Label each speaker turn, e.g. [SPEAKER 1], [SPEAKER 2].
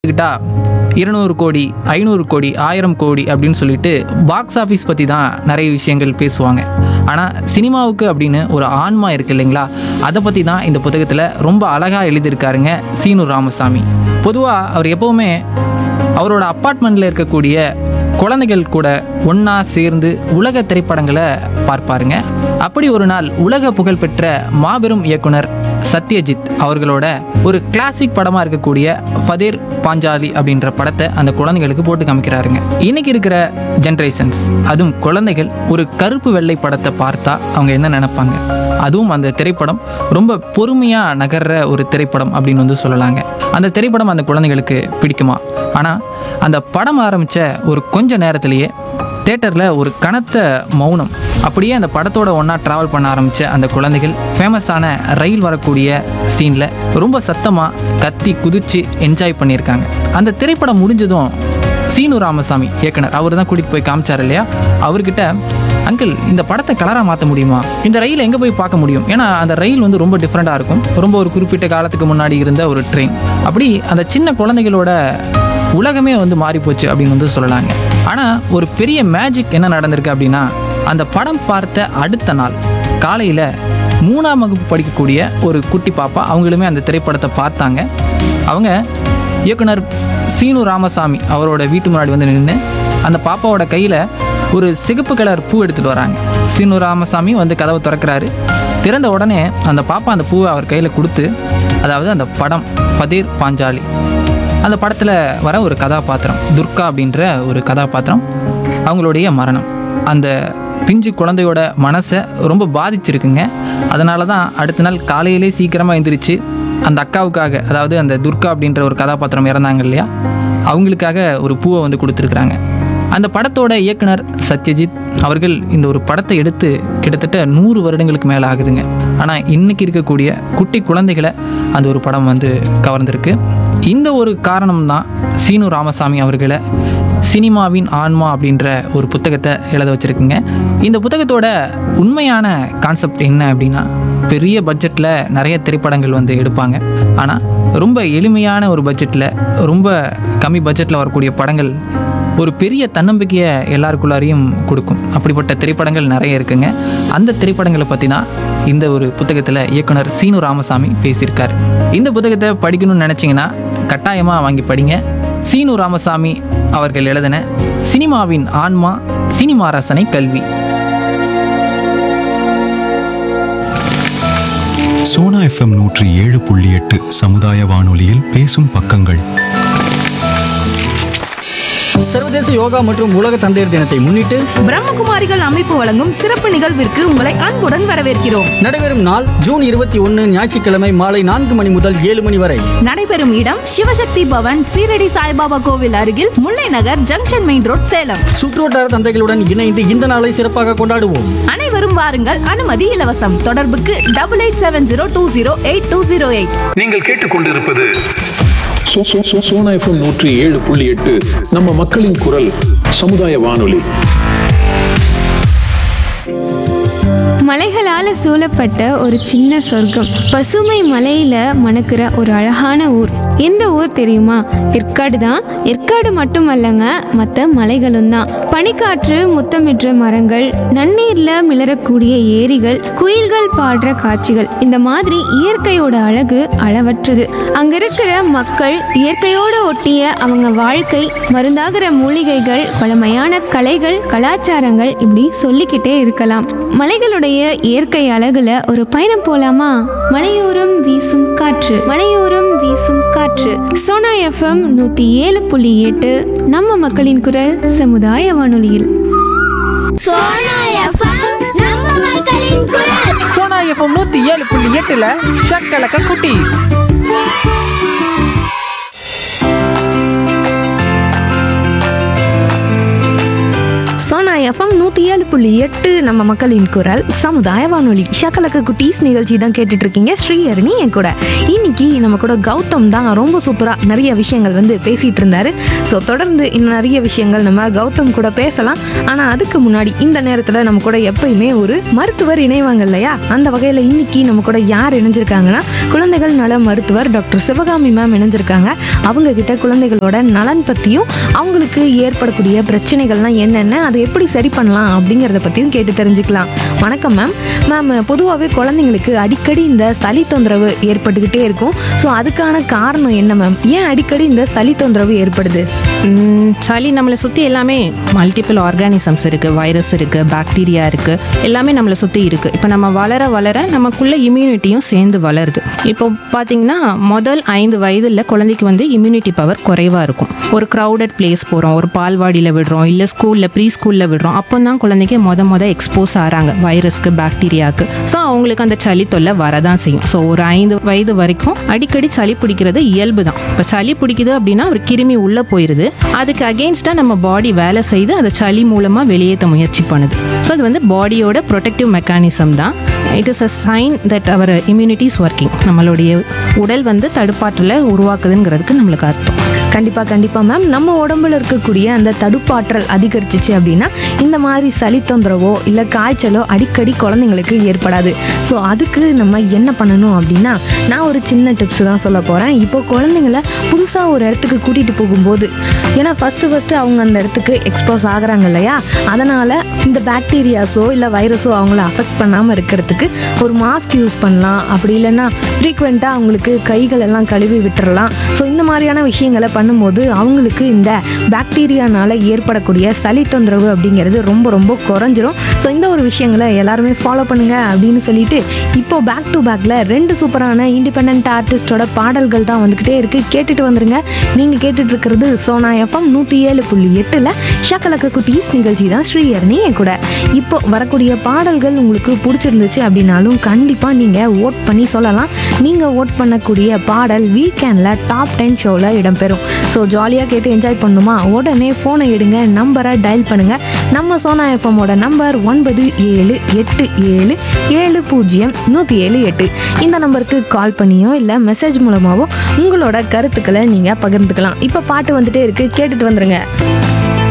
[SPEAKER 1] எடுத்துக்கிட்டா இருநூறு கோடி ஐநூறு கோடி ஆயிரம் கோடி அப்படின்னு சொல்லிட்டு பாக்ஸ் ஆஃபீஸ் பற்றி தான் நிறைய விஷயங்கள் பேசுவாங்க ஆனால் சினிமாவுக்கு அப்படின்னு ஒரு ஆன்மா இருக்கு இல்லைங்களா அதை பற்றி தான் இந்த புத்தகத்தில் ரொம்ப அழகாக எழுதியிருக்காருங்க சீனு ராமசாமி பொதுவாக அவர் எப்போவுமே அவரோட அப்பார்ட்மெண்ட்டில் இருக்கக்கூடிய குழந்தைகள் கூட ஒன்றா சேர்ந்து உலக திரைப்படங்களை பார்ப்பாருங்க அப்படி ஒரு நாள் உலக புகழ்பெற்ற மாபெரும் இயக்குனர் சத்யஜித் அவர்களோட ஒரு கிளாசிக் படமாக இருக்கக்கூடிய ஃபதேர் பாஞ்சாலி அப்படின்ற படத்தை அந்த குழந்தைகளுக்கு போட்டு காமிக்கிறாருங்க இன்னைக்கு இருக்கிற ஜென்ரேஷன்ஸ் அதுவும் குழந்தைகள் ஒரு கருப்பு வெள்ளை படத்தை பார்த்தா அவங்க என்ன நினைப்பாங்க அதுவும் அந்த திரைப்படம் ரொம்ப பொறுமையாக நகர்ற ஒரு திரைப்படம் அப்படின்னு வந்து சொல்லலாங்க அந்த திரைப்படம் அந்த குழந்தைகளுக்கு பிடிக்குமா ஆனால் அந்த படம் ஆரம்பித்த ஒரு கொஞ்ச நேரத்திலேயே தேட்டரில் ஒரு கனத்த மௌனம் அப்படியே அந்த படத்தோட ஒன்றா ட்ராவல் பண்ண ஆரம்பித்த அந்த குழந்தைகள் ஃபேமஸான ரயில் வரக்கூடிய சீனில் ரொம்ப சத்தமாக கத்தி குதித்து என்ஜாய் பண்ணியிருக்காங்க அந்த திரைப்படம் முடிஞ்சதும் சீனு ராமசாமி இயக்குனர் அவர் தான் கூட்டிகிட்டு போய் காமிச்சார் இல்லையா அவர்கிட்ட அங்கிள் இந்த படத்தை கலராக மாற்ற முடியுமா இந்த ரயில் எங்கே போய் பார்க்க முடியும் ஏன்னா அந்த ரயில் வந்து ரொம்ப டிஃப்ரெண்ட்டாக இருக்கும் ரொம்ப ஒரு குறிப்பிட்ட காலத்துக்கு முன்னாடி இருந்த ஒரு ட்ரெயின் அப்படி அந்த சின்ன குழந்தைகளோட உலகமே வந்து மாறி போச்சு அப்படின்னு வந்து சொல்லலாங்க ஆனால் ஒரு பெரிய மேஜிக் என்ன நடந்திருக்கு அப்படின்னா அந்த படம் பார்த்த அடுத்த நாள் காலையில் மூணாம் வகுப்பு படிக்கக்கூடிய ஒரு குட்டி பாப்பா அவங்களுமே அந்த திரைப்படத்தை பார்த்தாங்க அவங்க இயக்குனர் சீனு ராமசாமி அவரோட வீட்டு முன்னாடி வந்து நின்று அந்த பாப்பாவோட கையில் ஒரு சிகப்பு கலர் பூ எடுத்துகிட்டு வராங்க சீனு ராமசாமி வந்து கதவை திறக்கிறாரு திறந்த உடனே அந்த பாப்பா அந்த பூவை அவர் கையில் கொடுத்து அதாவது அந்த படம் பதீர் பாஞ்சாலி அந்த படத்தில் வர ஒரு கதாபாத்திரம் துர்கா அப்படின்ற ஒரு கதாபாத்திரம் அவங்களுடைய மரணம் அந்த பிஞ்சு குழந்தையோட மனசை ரொம்ப பாதிச்சிருக்குங்க அதனால தான் அடுத்த நாள் காலையிலே சீக்கிரமாக எந்திரிச்சு அந்த அக்காவுக்காக அதாவது அந்த துர்கா அப்படின்ற ஒரு கதாபாத்திரம் இறந்தாங்க இல்லையா அவங்களுக்காக ஒரு பூவை வந்து கொடுத்துருக்குறாங்க அந்த படத்தோட இயக்குனர் சத்யஜித் அவர்கள் இந்த ஒரு படத்தை எடுத்து கிட்டத்தட்ட நூறு வருடங்களுக்கு மேலே ஆகுதுங்க ஆனால் இன்னைக்கு இருக்கக்கூடிய குட்டி குழந்தைகளை அந்த ஒரு படம் வந்து கவர்ந்திருக்கு இந்த ஒரு காரணம் தான் சீனு ராமசாமி அவர்களை சினிமாவின் ஆன்மா அப்படின்ற ஒரு புத்தகத்தை எழுத வச்சுருக்குங்க இந்த புத்தகத்தோட உண்மையான கான்செப்ட் என்ன அப்படின்னா பெரிய பட்ஜெட்டில் நிறைய திரைப்படங்கள் வந்து எடுப்பாங்க ஆனால் ரொம்ப எளிமையான ஒரு பட்ஜெட்டில் ரொம்ப கம்மி பட்ஜெட்டில் வரக்கூடிய படங்கள் ஒரு பெரிய தன்னம்பிக்கையை எல்லாருக்குள்ளாரையும் கொடுக்கும் அப்படிப்பட்ட திரைப்படங்கள் நிறைய இருக்குங்க அந்த திரைப்படங்களை பற்றி தான் இந்த ஒரு புத்தகத்தில் இயக்குனர் சீனு ராமசாமி பேசியிருக்காரு இந்த புத்தகத்தை படிக்கணும்னு நினச்சிங்கன்னா கட்டாயமாக வாங்கி படிங்க சீனு ராமசாமி அவர்கள் எழுதின சினிமாவின் ஆன்மா சினிமா ரசனை கல்வி
[SPEAKER 2] சோனா எஃப்எம் நூற்றி ஏழு புள்ளி எட்டு சமுதாய வானொலியில் பேசும் பக்கங்கள்
[SPEAKER 3] சர்வதேச யோகா மற்றும் உலக தந்தையர் தினத்தை முன்னிட்டு
[SPEAKER 4] பிரம்மகுமாரிகள் அமைப்பு வழங்கும் சிறப்பு நிகழ்விற்கு உங்களை அன்புடன் வரவேற்கிறோம்
[SPEAKER 3] நடைபெறும் நாள் ஜூன் இருபத்தி ஒன்று ஞாயிற்றுக்கிழமை மாலை நான்கு மணி முதல் ஏழு மணி வரை
[SPEAKER 4] நடைபெறும் இடம் சிவசக்தி பவன் சீரடி சாய்பாபா கோவில் அருகில் Mullai Nagar junction main road Salem
[SPEAKER 3] சுற்றுவட்டார தந்தைகளுடன் இணைந்து இந்த நாளை சிறப்பாக கொண்டாடுவோம்
[SPEAKER 4] அனைவரும் வாருங்கள் அனுமதி இலவசம் தொடர்புக்கு double eight seven zero two zero eight two zero eight
[SPEAKER 5] நீங்கள் கேட்டுக்கொண்டிருப்பது சோ- சோ- சோ- சோனா எஃப்எம் நூற்றி ஏழு புள்ளி எட்டு நம்ம மக்களின் குரல் சமுதாய வானொலி
[SPEAKER 6] மலைகளால சூழப்பட்ட ஒரு சின்ன சொர்க்கம் பசுமை மலையில மணக்கிற ஒரு அழகான ஊர் எந்த ஊர் தெரியுமா ஏற்காடு தான் ஏற்காடு மட்டுமல்லங்க மற்ற மலைகளும் தான் பனிக்காற்று முத்தமிடுற மரங்கள் நன்னீர்ல மிளறக்கூடிய ஏரிகள் குயில்கள் பாடுற காட்சிகள் இந்த மாதிரி இயற்கையோட அழகு அளவற்றது அங்க இருக்கிற மக்கள் இயற்கையோட ஒட்டிய அவங்க வாழ்க்கை மருந்தாகிற மூலிகைகள் பழமையான கலைகள் கலாச்சாரங்கள் இப்படி சொல்லிக்கிட்டே இருக்கலாம் மலைகளுடைய இயற்கை அழகுல ஒரு பயணம் போலாமா மலையோரம் வீசும் காற்று மலையோரம் வீசும் காற்று சோனா எஃப்எம் நூத்தி ஏழு புள்ளி எட்டு நம்ம மக்களின் குரல் சமுதாய வானொலியில்
[SPEAKER 7] சோனா எஃப்எம் நம்ம மக்களின் குரல்
[SPEAKER 1] சோனா எஃப்எம் நூற்றி ஏழு புள்ளி எட்டில் ஷக்கலக்க குட்டி
[SPEAKER 4] சோனா எஃப்எம் நூத்தி
[SPEAKER 8] நூற்றி ஏழு புள்ளி எட்டு நம்ம மக்களின் குரல் சமுதாய வானொலி ஷக்கலக்க குட்டீஸ் நிகழ்ச்சி தான் கேட்டுட்டு இருக்கீங்க ஸ்ரீஹரணி என் கூட இன்னைக்கு நம்ம கூட கௌதம் தான் ரொம்ப சூப்பராக நிறைய விஷயங்கள் வந்து பேசிட்டு இருந்தாரு ஸோ தொடர்ந்து இன்னும் நிறைய விஷயங்கள் நம்ம கௌதம் கூட பேசலாம் ஆனால் அதுக்கு முன்னாடி இந்த நேரத்தில் நம்ம கூட எப்பயுமே ஒரு மருத்துவர் இணைவாங்க இல்லையா அந்த வகையில் இன்னைக்கு நம்ம கூட யார் இணைஞ்சிருக்காங்கன்னா குழந்தைகள் நல மருத்துவர் டாக்டர் சிவகாமி மேம் இணைஞ்சிருக்காங்க அவங்க கிட்ட குழந்தைகளோட நலன் பற்றியும் அவங்களுக்கு ஏற்படக்கூடிய பிரச்சனைகள்லாம் என்னென்ன அதை எப்படி சரி பண்ணலாம் அப்படிங்கிறத பற்றியும் கேட்டு தெரிஞ்சுக்கலாம் வணக்கம் மேம் மேம் பொதுவாகவே குழந்தைங்களுக்கு அடிக்கடி இந்த சளி தொந்தரவு ஏற்பட்டுக்கிட்டே இருக்கும் ஸோ அதுக்கான காரணம் என்ன மேம் ஏன் அடிக்கடி இந்த சளி தொந்தரவு ஏற்படுது
[SPEAKER 9] ம், சளி நம்மளை சுற்றி எல்லாமே மல்டிபிள் ஆர்கானிசம்ஸ் இருக்குது வைரஸ் இருக்குது பாக்டீரியா இருக்குது எல்லாமே நம்மளை சுற்றி இருக்குது இப்போ நம்ம வளர வளர நமக்குள்ள இம்யூனிட்டியும் சேர்ந்து வளருது இப்போ பார்த்தீங்கன்னா முதல் ஐந்து வயதில் குழந்தைக்கு வந்து இம்யூனிட்டி பவர் குறைவாக இருக்கும் ஒரு க்ரௌடட் பிளேஸ் போகிறோம் ஒரு பால்வாடியில் விடுறோம் இல்லை ஸ்கூலில் ப்ரீ ஸ்கூலில் விடுறோம் அப்போ தான் குழந்தைக்கு மொத மொத எக்ஸ்போஸ் ஆகிறாங்க வைரஸ்க்கு பாக்டீரியாவுக்கு ஸோ அவங்களுக்கு அந்த சளி தொல்லை வரதான் செய்யும் ஸோ ஒரு ஐந்து வயது வரைக்கும் அடிக்கடி சளி பிடிக்கிறது இயல்பு தான் இப்போ சளி பிடிக்குது அப்படின்னா ஒரு கிருமி உள்ளே போயிடுது அதுக்கு அகெயின்ஸ்டாக நம்ம பாடி வேலை செய்து அந்த சளி மூலமாக வெளியேற்ற முயற்சி பண்ணுது ஸோ அது வந்து பாடியோட ப்ரொடெக்டிவ் மெக்கானிசம் தான் it is a sign that our immunity is working நம்மளுடைய உடல் வந்து தடுப்பாற்றலை உருவாக்குதுங்கிறதுக்கு நம்மளுக்கு அர்த்தம்
[SPEAKER 8] கண்டிப்பாக கண்டிப்பாக மேம் நம்ம உடம்புல இருக்கக்கூடிய அந்த தடுப்பாற்றல் அதிகரிச்சிச்சு அப்படின்னா இந்த மாதிரி சளி தொந்தரவோ இல்லை காய்ச்சலோ அடிக்கடி குழந்தைங்களுக்கு ஏற்படாது ஸோ அதுக்கு நம்ம என்ன பண்ணணும் அப்படின்னா நான் ஒரு சின்ன டிப்ஸ் தான் சொல்ல போகிறேன் இப்போ குழந்தைங்கள புதுசாக ஒரு இடத்துக்கு கூட்டிகிட்டு போகும்போது ஏன்னா ஃபஸ்ட்டு ஃபஸ்ட்டு அவங்க அந்த இடத்துக்கு எக்ஸ்போஸ் ஆகுறாங்க இல்லையா அதனால் இந்த பாக்டீரியாஸோ இல்லை வைரஸோ அவங்கள அஃபெக்ட் பண்ணாமல் இருக்கிறதுக்கு ஒரு மாஸ்க் யூஸ் பண்ணலாம் அப்படி இல்லைன்னா ஃப்ரீக்வெண்ட்டாக அவங்களுக்கு கைகள் எல்லாம் கழுவி விட்டுறலாம் ஸோ இந்த மாதிரியான விஷயங்களை பண்ணும்போது அவங்களுக்கு இந்த பாக்டீரியானால ஏற்படக்கூடிய சளி தொந்தரவு அப்படிங்கிறது ரொம்ப ரொம்ப குறைஞ்சிரும் ஸோ இந்த ஒரு விஷயங்களை எல்லாருமே ஃபாலோ பண்ணுங்க அப்படின்னு சொல்லிட்டு இப்போ பேக் டு பேக்கில் ரெண்டு சூப்பரான இண்டிபெண்ட் ஆர்டிஸ்டோட பாடல்கள் தான் வந்துக்கிட்டே இருக்கு கேட்டுட்டு வந்துருங்க நீங்கள் கேட்டுட்டு இருக்கிறது சோனா எஃப்எம் நூற்றி ஏழு புள்ளி எட்டில் ஷக்கலக்க குட்டீஸ் நிகழ்ச்சி தான் ஸ்ரீஹரணி என் கூட இப்போ வரக்கூடிய பாடல்கள் உங்களுக்கு பிடிச்சிருந்துச்சு அப்படின்னாலும் கண்டிப்பாக நீங்கள் ஓட் பண்ணி சொல்லலாம் நீங்கள் ஓட் பண்ணக்கூடிய பாடல் வீக்கெண்டில் டாப் டென் ஷோவில் இடம்பெறும் ஸோ ஜாலியாக கேட்டு என்ஜாய் பண்ணுமா உடனே ஃபோனை எடுங்க நம்பரை டயல் பண்ணுங்கள் நம்ம சோனா எஃப்எம்மோட நம்பர் ஒன்பது ஏழு எட்டு ஏழு ஏழு பூஜ்ஜியம் நூற்றி ஏழு எட்டு இந்த நம்பருக்கு கால் பண்ணியோ இல்லை மெசேஜ் மூலமாகவோ உங்களோட கருத்துக்களை நீங்கள் பகிர்ந்துக்கலாம் இப்போ பாட்டு வந்துட்டே இருக்கு கேட்டுட்டு வந்துருங்க